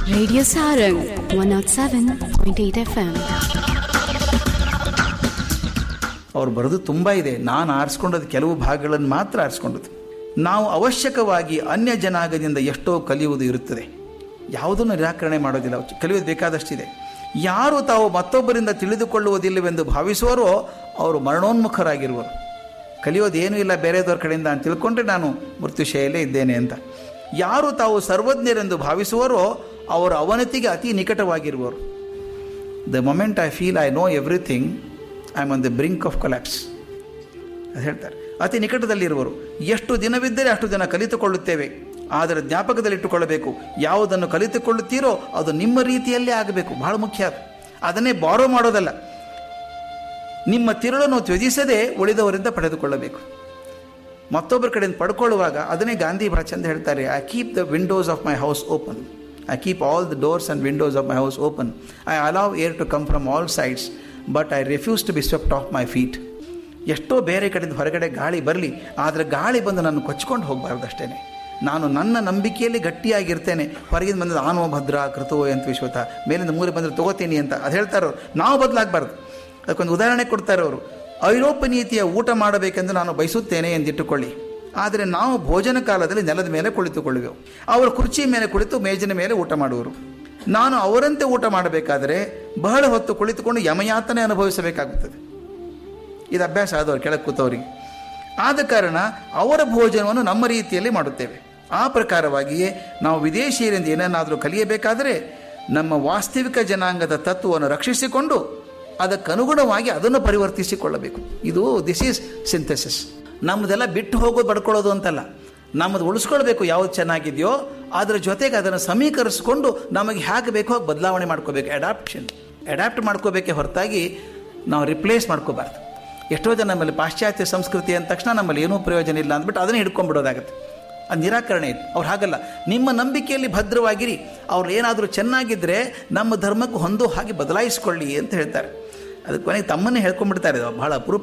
Radio Sarang 107.8 FM. ಅವ್ರು ಬರೆದು ತುಂಬ ಇದೆ ನಾನು ಆರಿಸ್ಕೊಂಡದ್ದು ಕೆಲವು ಭಾಗಗಳನ್ನು ಮಾತ್ರ ಆರಿಸ್ಕೊಂಡದ್ದು ನಾವು ಅವಶ್ಯಕವಾಗಿ ಅನ್ಯ ಜನಾಂಗದಿಂದ ಎಷ್ಟೋ ಕಲಿಯುವುದು ಇರುತ್ತದೆ ಯಾವುದನ್ನು ನಿರಾಕರಣೆ ಮಾಡೋದಿಲ್ಲ ಕಲಿಯೋದು ಬೇಕಾದಷ್ಟಿದೆ ಯಾರು ತಾವು ಮತ್ತೊಬ್ಬರಿಂದ ತಿಳಿದುಕೊಳ್ಳುವುದಿಲ್ಲವೆಂದು ಭಾವಿಸುವರೋ ಅವರು ಮರಣೋನ್ಮುಖರಾಗಿರುವರು ಕಲಿಯೋದೇನೂ ಇಲ್ಲ ಬೇರೆದವ್ರ ಕಡೆಯಿಂದ ಅಂತ ತಿಳ್ಕೊಂಡ್ರೆ ನಾನು ಮೃತ್ಯುಶಯಲ್ಲೇ ಇದ್ದೇನೆ ಅಂತ ಯಾರು ತಾವು ಸರ್ವಜ್ಞರೆಂದು ಭಾವಿಸುವರೋ ಅವರು ಅವನತಿಗೆ ಅತಿ ನಿಕಟವಾಗಿರುವರು the moment I feel I know everything I am on the brink of collapse ಅದು ಹೇಳ್ತಾರೆ ಅತಿ ನಿಕಟದಲ್ಲಿರುವರು ಎಷ್ಟು ದಿನವಿದ್ದರೆ ಅಷ್ಟು ದಿನ ಕಲಿತುಕೊಳ್ಳುತ್ತೇವೆ ಆದರೆ ಜ್ಞಾಪಕದಲ್ಲಿಟ್ಟುಕೊಳ್ಳಬೇಕು ಯಾವುದನ್ನು ಕಲಿತುಕೊಳ್ಳುತ್ತೀರೋ ಅದು ನಿಮ್ಮ ರೀತಿಯಲ್ಲೇ ಆಗಬೇಕು ಬಹಳ ಮುಖ್ಯ ಅದು ಅದನ್ನೇ ಬಾರೋ ಮಾಡೋದಲ್ಲ ನಿಮ್ಮ ತಿರುಳನ್ನು ತ್ಯಜಿಸದೆ ಉಳಿದವರಿಂದ ಪಡೆದುಕೊಳ್ಳಬೇಕು ಮತ್ತೊಬ್ಬರ ಕಡೆಯಿಂದ ಪಡ್ಕೊಳ್ಳುವಾಗ ಅದನ್ನೇ ಗಾಂಧಿ ಬಹಳ ಚಂದ ಹೇಳ್ತಾರೆ I keep the windows of my house open I keep all the doors and windows of my house open I allow air to come from all sides but I refuse to be swept off my feet ಎಷ್ಟೋ ಬೇರೆ ಕಡೆಯಿಂದ ಹೊರಗಡೆ ಗಾಳಿ ಬರಲಿ ಆದರೆ ಗಾಳಿ ಬಂದು ನಾನು ಕೊಚ್ಕೊಂಡು ಹೋಗಬಾರ್ದು ಅಷ್ಟೇ ನಾನು ನನ್ನ ನಂಬಿಕೆಯಲ್ಲಿ ಗಟ್ಟಿಯಾಗಿರ್ತೇನೆ ಹೊರಗಿಂದ ಬಂದದ್ದು ಆನೋ ಭದ್ರ ಕೃತವೋ ಅಂತ ವಿಶ್ವತ ಮೇಲಿಂದ ಮೂರು ಬಂದರೆ ತಗೋತೀನಿ ಅಂತ ಅದು ಹೇಳ್ತಾರೋ ನಾವು ಬದಲಾಗಬಾರ್ದು ಅದಕ್ಕೊಂದು ಉದಾಹರಣೆ ಕೊಡ್ತಾರೆ ಅವರು ಐರೋಪ್ಯ ನೀತಿಯ ಊಟ ಮಾಡಬೇಕೆಂದು ನಾನು ಬಯಸುತ್ತೇನೆ ಎಂದಿಟ್ಟುಕೊಳ್ಳಿ ಆದರೆ ನಾವು ಭೋಜನ ಕಾಲದಲ್ಲಿ ನೆಲದ ಮೇಲೆ ಕುಳಿತುಕೊಳ್ಳುವೆವು ಅವರು ಕುರ್ಚಿ ಮೇಲೆ ಕುಳಿತು ಮೇಜಿನ ಮೇಲೆ ಊಟ ಮಾಡುವರು ನಾನು ಅವರಂತೆ ಊಟ ಮಾಡಬೇಕಾದರೆ ಬಹಳ ಹೊತ್ತು ಕುಳಿತುಕೊಂಡು ಯಮಯಾತನೆ ಅನುಭವಿಸಬೇಕಾಗುತ್ತದೆ ಇದು ಅಭ್ಯಾಸ ಆದವರು ಕೆಳಗೆ ಕೂತವರಿಗೆ ಆದ ಕಾರಣ ಅವರ ಭೋಜನವನ್ನು ನಮ್ಮ ರೀತಿಯಲ್ಲಿ ಮಾಡುತ್ತೇವೆ ಆ ಪ್ರಕಾರವಾಗಿಯೇ ನಾವು ವಿದೇಶಿಯರಿಂದ ಏನನ್ನಾದರೂ ಕಲಿಯಬೇಕಾದರೆ ನಮ್ಮ ವಾಸ್ತವಿಕ ಜನಾಂಗದ ತತ್ವವನ್ನು ರಕ್ಷಿಸಿಕೊಂಡು ಅದಕ್ಕನುಗುಣವಾಗಿ ಅದನ್ನು ಪರಿವರ್ತಿಸಿಕೊಳ್ಳಬೇಕು ಇದು ದಿಸ್ ಈಸ್ ಸಿಂಥೆಸಿಸ್ ನಮ್ಮದೆಲ್ಲ ಬಿಟ್ಟು ಹೋಗೋದು ಬಡ್ಕೊಳ್ಳೋದು ಅಂತಲ್ಲ ನಮ್ಮದು ಉಳಿಸ್ಕೊಳ್ಬೇಕು ಯಾವ್ದು ಚೆನ್ನಾಗಿದೆಯೋ ಅದರ ಜೊತೆಗೆ ಅದನ್ನು ಸಮೀಕರಿಸಿಕೊಂಡು ನಮಗೆ ಹೇಗೆ ಬೇಕೋ ಹಾಗೆ ಬದಲಾವಣೆ ಮಾಡ್ಕೋಬೇಕು ಅಡಾಪ್ಷನ್ ಅಡಾಪ್ಟ್ ಮಾಡ್ಕೋಬೇಕೆ ಹೊರತಾಗಿ ನಾವು ರಿಪ್ಲೇಸ್ ಮಾಡ್ಕೋಬಾರ್ದು ಎಷ್ಟೋ ಜನ ನಮ್ಮಲ್ಲಿ ಪಾಶ್ಚಾತ್ಯ ಸಂಸ್ಕೃತಿ ಅಂದ ತಕ್ಷಣ ನಮ್ಮಲ್ಲಿ ಏನೂ ಪ್ರಯೋಜನ ಇಲ್ಲ ಅಂದ್ಬಿಟ್ಟು ಅದನ್ನೇ ಹಿಡ್ಕೊಂಡ್ಬಿಡೋದಾಗುತ್ತೆ ಅದು ನಿರಾಕರಣೆ ಇದೆ ಅವ್ರು ಹಾಗಲ್ಲ ನಿಮ್ಮ ನಂಬಿಕೆಯಲ್ಲಿ ಭದ್ರವಾಗಿರಿ ಅವ್ರು ಏನಾದರೂ ಚೆನ್ನಾಗಿದ್ದರೆ ನಮ್ಮ ಧರ್ಮಕ್ಕೆ ಹೊಂದೋ ಹಾಗೆ ಬದಲಾಯಿಸ್ಕೊಳ್ಳಿ ಅಂತ ಹೇಳ್ತಾರೆ ಅದಕ್ಕೆ ಕೊನೆಗೆ ತಮ್ಮನ್ನೇ ಹೇಳ್ಕೊಂಡ್ಬಿಡ್ತಾರೆ ಬಹಳ ಅಪರೂಪ